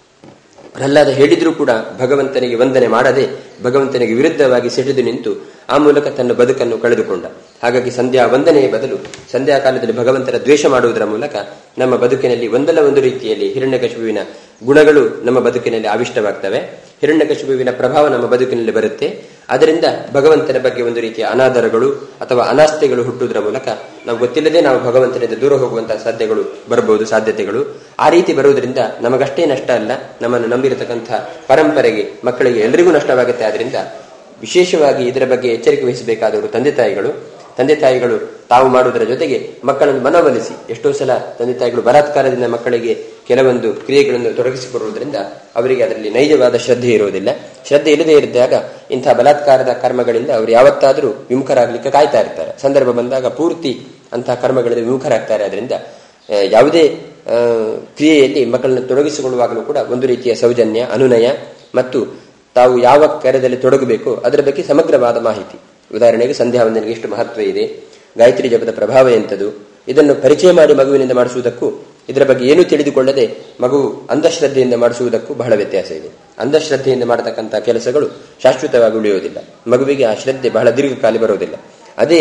ಪ್ರಹ್ಲಾದ ಹೇಳಿದ್ರೂ ಕೂಡ ಭಗವಂತನಿಗೆ ವಂದನೆ ಮಾಡದೆ ಭಗವಂತನಿಗೆ ವಿರುದ್ಧವಾಗಿ ಸಿಡಿದು ನಿಂತು ಆ ಮೂಲಕ ತನ್ನ ಬದುಕನ್ನು ಕಳೆದುಕೊಂಡ ಹಾಗಾಗಿ ಸಂಧ್ಯಾ ವಂದನೆಯ ಬದಲು ಸಂಧ್ಯಾ ಕಾಲದಲ್ಲಿ ಭಗವಂತನ ದ್ವೇಷ ಮಾಡುವುದರ ಮೂಲಕ ನಮ್ಮ ಬದುಕಿನಲ್ಲಿ ಒಂದಲ್ಲ ಒಂದು ರೀತಿಯಲ್ಲಿ ಹಿರಣ್ಯಕಶಿಪುವಿನ ಗುಣಗಳು ನಮ್ಮ ಬದುಕಿನಲ್ಲಿ ಆವಿಷ್ಟವಾಗ್ತವೆ ಹಿರಣ್ಯಕಶಿಪುವಿನ ಪ್ರಭಾವ ನಮ್ಮ ಬದುಕಿನಲ್ಲಿ ಬರುತ್ತೆ ಅದರಿಂದ ಭಗವಂತನ ಬಗ್ಗೆ ಒಂದು ರೀತಿಯ ಅನಾದರಗಳು ಅಥವಾ ಅನಾಸ್ಥೆಗಳು ಹುಟ್ಟುವುದರ ಮೂಲಕ ನಾವು ಗೊತ್ತಿಲ್ಲದೆ ನಾವು ಭಗವಂತನಿಂದ ದೂರ ಹೋಗುವಂತಹ ಸಾಧ್ಯಗಳು ಬರಬಹುದು ಸಾಧ್ಯತೆಗಳು ಆ ರೀತಿ ಬರುವುದರಿಂದ ನಮಗಷ್ಟೇ ನಷ್ಟ ಅಲ್ಲ ನಮ್ಮನ್ನು ನಂಬಿರತಕ್ಕಂಥ ಪರಂಪರೆಗೆ ಮಕ್ಕಳಿಗೆ ಎಲ್ಲರಿಗೂ ನಷ್ಟವಾಗುತ್ತೆ ಆದ್ರಿಂದ ವಿಶೇಷವಾಗಿ ಇದರ ಬಗ್ಗೆ ಎಚ್ಚರಿಕೆ ವಹಿಸಬೇಕಾದವರು ತಂದೆ ತಾಯಿಗಳು ತಂದೆ ತಾಯಿಗಳು ತಾವು ಮಾಡುವುದರ ಜೊತೆಗೆ ಮಕ್ಕಳನ್ನು ಮನವೊಲಿಸಿ ಎಷ್ಟೋ ಸಲ ತಂದೆ ತಾಯಿಗಳು ಬಲಾತ್ಕಾರದಿಂದ ಮಕ್ಕಳಿಗೆ ಕೆಲವೊಂದು ಕ್ರಿಯೆಗಳನ್ನು ತೊಡಗಿಸಿಕೊಡುವುದರಿಂದ ಅವರಿಗೆ ಅದರಲ್ಲಿ ನೈಜವಾದ ಶ್ರದ್ಧೆ ಇರುವುದಿಲ್ಲ ಶ್ರದ್ಧೆ ಇಲ್ಲದೆ ಇದ್ದಾಗ ಇಂತಹ ಬಲಾತ್ಕಾರದ ಕರ್ಮಗಳಿಂದ ಅವರು ಯಾವತ್ತಾದರೂ ವಿಮುಖರಾಗಲಿಕ್ಕೆ ಕಾಯ್ತಾ ಇರ್ತಾರೆ ಸಂದರ್ಭ ಬಂದಾಗ ಪೂರ್ತಿ ಅಂತಹ ಕರ್ಮಗಳಲ್ಲಿ ವಿಮುಖರಾಗ್ತಾರೆ ಅದರಿಂದ ಆ, ಯಾವುದೇ ಆ, ಕ್ರಿಯೆಯಲ್ಲಿ ಮಕ್ಕಳನ್ನು ತೊಡಗಿಸಿಕೊಳ್ಳುವಾಗಲೂ ಕೂಡ ಒಂದು ರೀತಿಯ ಸೌಜನ್ಯ ಅನುನಯ ಮತ್ತು ತಾವು ಯಾವ ಕಾರ್ಯದಲ್ಲಿ ತೊಡಗಬೇಕು ಅದರ ಬಗ್ಗೆ ಸಮಗ್ರವಾದ ಮಾಹಿತಿ ಉದಾಹರಣೆಗೆ ಸಂಧ್ಯಾ ವಂದನೆಗೆ ಎಷ್ಟು ಮಹತ್ವ ಇದೆ ಗಾಯತ್ರಿ ಜಪದ ಪ್ರಭಾವ ಎಂಥದ್ದು ಇದನ್ನು ಪರಿಚಯ ಮಾಡಿ ಮಗುವಿನಿಂದ ಮಾಡಿಸುವುದಕ್ಕೂ ಇದರ ಬಗ್ಗೆ ಏನೂ ತಿಳಿದುಕೊಳ್ಳದೆ ಮಗು ಅಂಧಶ್ರದ್ಧೆಯಿಂದ ಮಾಡಿಸುವುದಕ್ಕೂ ಬಹಳ ವ್ಯತ್ಯಾಸ ಇದೆ ಅಂಧಶ್ರದ್ಧೆಯಿಂದ ಮಾಡತಕ್ಕಂತಹ ಕೆಲಸಗಳು ಶಾಶ್ವತವಾಗಿ ಉಳಿಯುವುದಿಲ್ಲ ಮಗುವಿಗೆ ಆ ಶ್ರದ್ಧೆ ಬಹಳ ದೀರ್ಘಕಾಲ ಬರುವುದಿಲ್ಲ ಅದೇ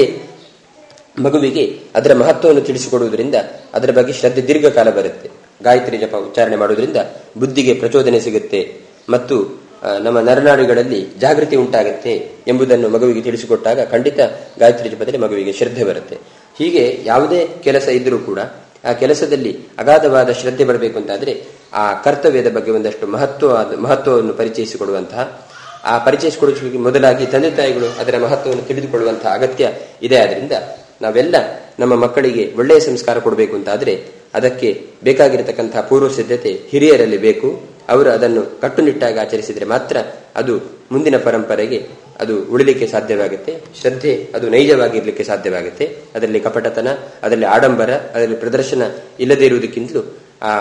ಮಗುವಿಗೆ ಅದರ ಮಹತ್ವವನ್ನು ತಿಳಿಸಿಕೊಡುವುದರಿಂದ ಅದರ ಬಗ್ಗೆ ಶ್ರದ್ಧೆ ದೀರ್ಘಕಾಲ ಬರುತ್ತೆ ಗಾಯತ್ರಿ ಜಪ ಉಚ್ಚಾರಣೆ ಮಾಡುವುದರಿಂದ ಬುದ್ಧಿಗೆ ಪ್ರಚೋದನೆ ಸಿಗುತ್ತೆ ಮತ್ತು ಆ, ನಮ್ಮ ನರನಾಡಿಗಳಲ್ಲಿ ಜಾಗೃತಿ ಉಂಟಾಗುತ್ತೆ ಎಂಬುದನ್ನು ಮಗುವಿಗೆ ತಿಳಿಸಿಕೊಟ್ಟಾಗ ಖಂಡಿತ ಗಾಯತ್ರಿ ಜಪದಲ್ಲಿ ಮಗುವಿಗೆ ಶ್ರದ್ಧೆ ಬರುತ್ತೆ ಹೀಗೆ ಯಾವುದೇ ಕೆಲಸ ಇದ್ರೂ ಕೂಡ ಆ ಕೆಲಸದಲ್ಲಿ ಅಗಾಧವಾದ ಶ್ರದ್ಧೆ ಬರಬೇಕು ಅಂತಾದ್ರೆ ಆ ಕರ್ತವ್ಯದ ಬಗ್ಗೆ ಒಂದಷ್ಟು ಮಹತ್ವ ಮಹತ್ವವನ್ನು ಪರಿಚಯಿಸಿಕೊಡುವಂತಹ ಆ ಪರಿಚಯಿಸಿಕೊಡುವುದಕ್ಕೆ ಮೊದಲಾಗಿ ತಂದೆ ತಾಯಿಗಳು ಅದರ ಮಹತ್ವವನ್ನು ತಿಳಿದುಕೊಳ್ಳುವಂತಹ ಅಗತ್ಯ ಇದೆ ಆದ್ರಿಂದ ನಾವೆಲ್ಲ ನಮ್ಮ ಮಕ್ಕಳಿಗೆ ಒಳ್ಳೆಯ ಸಂಸ್ಕಾರ ಕೊಡಬೇಕು ಅಂತಾದ್ರೆ ಅದಕ್ಕೆ ಬೇಕಾಗಿರತಕ್ಕಂತಹ ಪೂರ್ವ ಸಿದ್ಧತೆ ಹಿರಿಯರಲ್ಲಿ ಬೇಕು ಅವರು ಅದನ್ನು ಕಟ್ಟುನಿಟ್ಟಾಗಿ ಆಚರಿಸಿದರೆ ಮಾತ್ರ ಅದು ಮುಂದಿನ ಪರಂಪರೆಗೆ ಅದು ಉಳಿಲಿಕ್ಕೆ ಸಾಧ್ಯವಾಗುತ್ತೆ ಶ್ರದ್ಧೆ ಅದು ನೈಜವಾಗಿರ್ಲಿಕ್ಕೆ ಸಾಧ್ಯವಾಗುತ್ತೆ ಅದರಲ್ಲಿ ಕಪಟತನ ಅದರಲ್ಲಿ ಆಡಂಬರ ಅದರಲ್ಲಿ ಪ್ರದರ್ಶನ ಇಲ್ಲದೇ ಇರುವುದಕ್ಕಿಂತಲೂ ಆ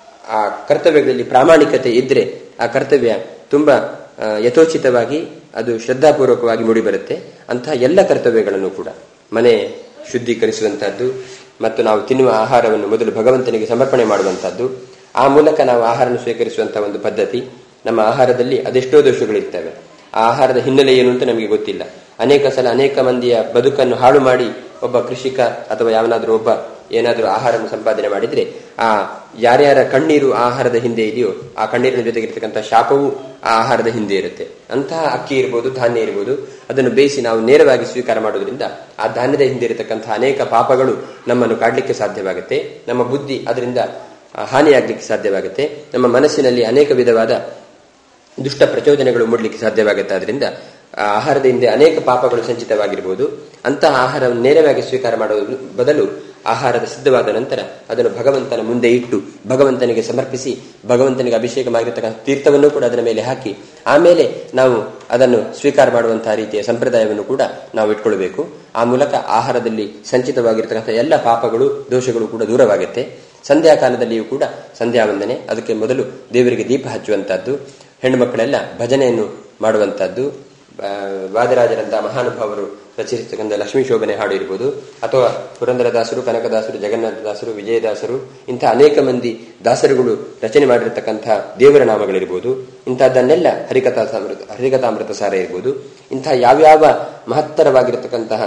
ಆ ಕರ್ತವ್ಯಗಳಲ್ಲಿ ಪ್ರಾಮಾಣಿಕತೆ ಇದ್ರೆ ಆ ಕರ್ತವ್ಯ ತುಂಬಾ ಆ, ಯಥೋಚಿತವಾಗಿ ಅದು ಶ್ರದ್ಧಾಪೂರ್ವಕವಾಗಿ ಮೂಡಿಬರುತ್ತೆ ಅಂತಹ ಎಲ್ಲ ಕರ್ತವ್ಯಗಳನ್ನು ಕೂಡ ಮನೆ ಶುದ್ಧೀಕರಿಸುವಂತಹದ್ದು ಮತ್ತು ನಾವು ತಿನ್ನುವ ಆಹಾರವನ್ನು ಮೊದಲು ಭಗವಂತನಿಗೆ ಸಮರ್ಪಣೆ ಮಾಡುವಂತಹದ್ದು ಆ ಮೂಲಕ ನಾವು ಆಹಾರವನ್ನು ಸ್ವೀಕರಿಸುವಂತಹ ಒಂದು ಪದ್ಧತಿ ನಮ್ಮ ಆಹಾರದಲ್ಲಿ ಅದೆಷ್ಟೋ ದೋಷಗಳಿರ್ತವೆ ಆ ಆಹಾರದ ಹಿನ್ನೆಲೆ ಏನು ಅಂತ ನಮಗೆ ಗೊತ್ತಿಲ್ಲ ಅನೇಕ ಸಲ ಅನೇಕ ಮಂದಿಯ ಬದುಕನ್ನು ಹಾಳು ಮಾಡಿ ಒಬ್ಬ ಕೃಷಿಕ ಅಥವಾ ಯಾವನಾದ್ರೂ ಒಬ್ಬ ಏನಾದರೂ ಆಹಾರವನ್ನು ಸಂಪಾದನೆ ಮಾಡಿದ್ರೆ ಆ ಯಾರ್ಯಾರ ಕಣ್ಣೀರು ಆ ಆಹಾರದ ಹಿಂದೆ ಇದೆಯೋ ಆ ಕಣ್ಣೀರಿನ ಜೊತೆಗಿರ್ತಕ್ಕಂಥ ಶಾಪವು ಆ ಆಹಾರದ ಹಿಂದೆ ಇರುತ್ತೆ ಅಂತಹ ಅಕ್ಕಿ ಇರ್ಬೋದು ಧಾನ್ಯ ಇರ್ಬೋದು ಅದನ್ನು ಬೇಯಿಸಿ ನಾವು ನೇರವಾಗಿ ಸ್ವೀಕಾರ ಮಾಡೋದ್ರಿಂದ ಆ ಧಾನ್ಯದ ಹಿಂದೆ ಇರತಕ್ಕಂತಹ ಅನೇಕ ಪಾಪಗಳು ನಮ್ಮನ್ನು ಕಾಡ್ಲಿಕ್ಕೆ ಸಾಧ್ಯವಾಗುತ್ತೆ ನಮ್ಮ ಬುದ್ಧಿ ಅದರಿಂದ ಆ, ಹಾನಿಯಾಗ್ಲಿಕ್ಕೆ ಸಾಧ್ಯವಾಗುತ್ತೆ ನಮ್ಮ ಮನಸ್ಸಿನಲ್ಲಿ ಅನೇಕ ವಿಧವಾದ ದುಷ್ಟ ಪ್ರಚೋದನೆಗಳು ಮೂಡಲಿಕ್ಕೆ ಸಾಧ್ಯವಾಗುತ್ತೆ ಅದರಿಂದ ಆ ಆಹಾರದ ಹಿಂದೆ ಅನೇಕ ಪಾಪಗಳು ಸಂಚಿತವಾಗಿರಬಹುದು ಅಂತಹ ಆಹಾರವನ್ನು ನೇರವಾಗಿ ಸ್ವೀಕಾರ ಮಾಡುವ ಬದಲು ಆಹಾರದ ಸಿದ್ಧವಾದ ನಂತರ ಅದನ್ನು ಭಗವಂತನ ಮುಂದೆ ಇಟ್ಟು ಭಗವಂತನಿಗೆ ಸಮರ್ಪಿಸಿ ಭಗವಂತನಿಗೆ ಅಭಿಷೇಕ ಮಾಡಿರ್ತಕ್ಕಂಥ ತೀರ್ಥವನ್ನು ಕೂಡ ಅದರ ಮೇಲೆ ಹಾಕಿ ಆಮೇಲೆ ನಾವು ಅದನ್ನು ಸ್ವೀಕಾರ ಮಾಡುವಂತಹ ರೀತಿಯ ಸಂಪ್ರದಾಯವನ್ನು ಕೂಡ ನಾವು ಇಟ್ಕೊಳ್ಬೇಕು ಆ ಮೂಲಕ ಆಹಾರದಲ್ಲಿ ಸಂಚಿತವಾಗಿರ್ತಕ್ಕಂಥ ಎಲ್ಲ ಪಾಪಗಳು ದೋಷಗಳು ಕೂಡ ದೂರವಾಗುತ್ತೆ ಸಂಧ್ಯಾ ಕಾಲದಲ್ಲಿಯೂ ಕೂಡ ಸಂಧ್ಯಾ ವಂದನೆ ಅದಕ್ಕೆ ಮೊದಲು ದೇವರಿಗೆ ದೀಪ ಹಚ್ಚುವಂತಹದ್ದು ಹೆಣ್ಣು ಮಕ್ಕಳೆಲ್ಲ ಭಜನೆಯನ್ನು ಮಾಡುವಂತಹದ್ದು ಆ, ವಾದಿರಾಜರಂತಹ ಮಹಾನುಭಾವರು ರಚಿಸಿರ್ತಕ್ಕಂಥ ಲಕ್ಷ್ಮೀ ಶೋಭನೆ ಹಾಡು ಇರ್ಬೋದು ಅಥವಾ ಪುರಂದರದಾಸರು ಕನಕದಾಸರು ಜಗನ್ನಾಥದಾಸರು ವಿಜಯದಾಸರು ಇಂಥ ಅನೇಕ ಮಂದಿ ದಾಸರುಗಳು ರಚನೆ ಮಾಡಿರ್ತಕ್ಕಂತಹ ದೇವರ ನಾಮಗಳಿರ್ಬೋದು ಇಂತಹದ್ದನ್ನೆಲ್ಲ ಹರಿಕಥಾ ಸಾಮೃತ ಹರಿಕಥಾಮೃತ ಸಾರ ಇರ್ಬೋದು ಇಂತಹ ಯಾವ್ಯಾವ ಮಹತ್ತರವಾಗಿರತಕ್ಕಂತಹ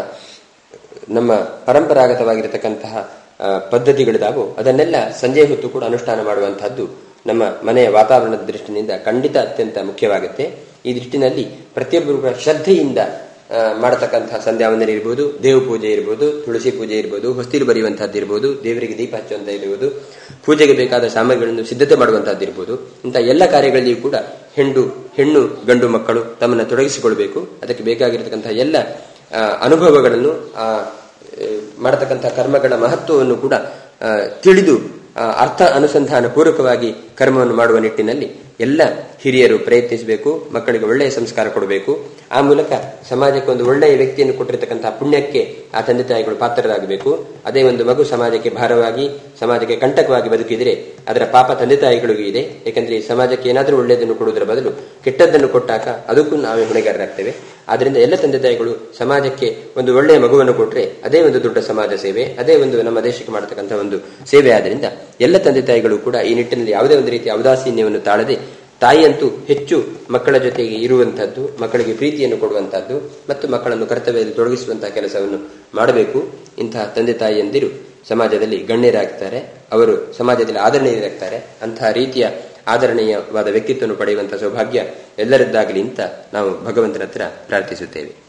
ನಮ್ಮ ಪರಂಪರಾಗತವಾಗಿರತಕ್ಕಂತಹ ಆ, ಪದ್ಧತಿಗಳಿದಾವೋ ಅದನ್ನೆಲ್ಲ ಸಂಜೆ ಹೊತ್ತು ಕೂಡ ಅನುಷ್ಠಾನ ಮಾಡುವಂತಹದ್ದು ನಮ್ಮ ಮನೆಯ ವಾತಾವರಣದ ದೃಷ್ಟಿನಿಂದ ಖಂಡಿತ ಅತ್ಯಂತ ಮುಖ್ಯವಾಗುತ್ತೆ ಈ ದೃಷ್ಟಿನಲ್ಲಿ ಪ್ರತಿಯೊಬ್ಬರು ಕೂಡ ಶ್ರದ್ಧೆಯಿಂದ ಆ, ಮಾಡತಕ್ಕಂತಹ ಸಂಧ್ಯಾ ವಂದನೆ ಇರ್ಬೋದು ದೇವ ಪೂಜೆ ಇರ್ಬೋದು ತುಳಸಿ ಪೂಜೆ ಇರ್ಬೋದು ಹೊಸ್ತಿಲು ಬರೆಯುವಂತಹದ್ದು ಇರ್ಬೋದು ದೇವರಿಗೆ ದೀಪ ಹಚ್ಚುವಂತ ಇರ್ಬೋದು ಪೂಜೆಗೆ ಬೇಕಾದ ಸಾಮಗ್ರಿಗಳನ್ನು ಸಿದ್ಧತೆ ಮಾಡುವಂತಹದ್ದು ಇರ್ಬೋದು ಇಂಥ ಎಲ್ಲ ಕಾರ್ಯಗಳಲ್ಲಿಯೂ ಕೂಡ ಹೆಣ್ಣು ಹೆಣ್ಣು ಗಂಡು ಮಕ್ಕಳು ತಮ್ಮನ್ನು ತೊಡಗಿಸಿಕೊಳ್ಬೇಕು ಅದಕ್ಕೆ ಬೇಕಾಗಿರತಕ್ಕಂತಹ ಎಲ್ಲ ಆ, ಅನುಭವಗಳನ್ನು ಆ ಆ, ಮಾಡತಕ್ಕಂತಹ ಕರ್ಮಗಳ ಮಹತ್ವವನ್ನು ಕೂಡ ಆ, ತಿಳಿದು ಆ, ಅರ್ಥ ಅನುಸಂಧಾನ ಪೂರ್ವಕವಾಗಿ ಕರ್ಮವನ್ನು ಮಾಡುವ ನಿಟ್ಟಿನಲ್ಲಿ ಎಲ್ಲ ಹಿರಿಯರು ಪ್ರಯತ್ನಿಸಬೇಕು ಮಕ್ಕಳಿಗೆ ಒಳ್ಳೆಯ ಸಂಸ್ಕಾರ ಕೊಡಬೇಕು ಆ ಮೂಲಕ ಸಮಾಜಕ್ಕೆ ಒಂದು ಒಳ್ಳೆಯ ವ್ಯಕ್ತಿಯನ್ನು ಕೊಟ್ಟಿರತಕ್ಕಂತಹ ಪುಣ್ಯಕ್ಕೆ ಆ ತಂದೆ ತಾಯಿಗಳು ಪಾತ್ರರಾಗಬೇಕು ಅದೇ ಒಂದು ಮಗು ಸಮಾಜಕ್ಕೆ ಭಾರವಾಗಿ ಸಮಾಜಕ್ಕೆ ಕಂಟಕವಾಗಿ ಬದುಕಿದರೆ ಅದರ ಪಾಪ ತಂದೆ ತಾಯಿಗಳಿಗೂ ಇದೆ ಯಾಕಂದ್ರೆ ಈ ಸಮಾಜಕ್ಕೆ ಏನಾದರೂ ಒಳ್ಳೆಯದನ್ನು ಕೊಡುವುದರ ಬದಲು ಕೆಟ್ಟದ್ದನ್ನು ಕೊಟ್ಟಾಗ ಅದಕ್ಕೂ ನಾವೇ ಹೊಣೆಗಾರರಾಗ್ತೇವೆ ಆದ್ರಿಂದ ಎಲ್ಲ ತಂದೆ ತಾಯಿಗಳು ಸಮಾಜಕ್ಕೆ ಒಂದು ಒಳ್ಳೆಯ ಮಗುವನ್ನು ಕೊಟ್ರೆ ಅದೇ ಒಂದು ದೊಡ್ಡ ಸಮಾಜ ಸೇವೆ ಅದೇ ಒಂದು ನಮ್ಮ ದೇಶಕ್ಕೆ ಮಾಡತಕ್ಕಂಥ ಒಂದು ಸೇವೆ ಆದ್ರಿಂದ ಎಲ್ಲ ತಂದೆ ತಾಯಿಗಳು ಕೂಡ ಈ ನಿಟ್ಟಿನಲ್ಲಿ ಯಾವುದೇ ಒಂದು ರೀತಿಯ ಔದಾಸೀನ್ಯವನ್ನು ತಾಳದೆ ತಾಯಿಯಂತೂ ಹೆಚ್ಚು ಮಕ್ಕಳ ಜೊತೆಗೆ ಇರುವಂತಹದ್ದು ಮಕ್ಕಳಿಗೆ ಪ್ರೀತಿಯನ್ನು ಕೊಡುವಂತಹದ್ದು ಮತ್ತು ಮಕ್ಕಳನ್ನು ಕರ್ತವ್ಯದಲ್ಲಿ ತೊಡಗಿಸುವಂತಹ ಕೆಲಸವನ್ನು ಮಾಡಬೇಕು ಇಂತಹ ತಂದೆ ತಾಯಿಯಂದಿರು ಸಮಾಜದಲ್ಲಿ ಗಣ್ಯರಾಗ್ತಾರೆ ಅವರು ಸಮಾಜದಲ್ಲಿ ಆದರಣೀಯರಾಗ್ತಾರೆ ಅಂತಹ ರೀತಿಯ ಆದರಣೀಯವಾದ ವ್ಯಕ್ತಿತ್ವವನ್ನು ಪಡೆಯುವಂತಹ ಸೌಭಾಗ್ಯ ಎಲ್ಲರದ್ದಾಗಲಿ ಅಂತ ನಾವು ಭಗವಂತನ ಹತ್ರ ಪ್ರಾರ್ಥಿಸುತ್ತೇವೆ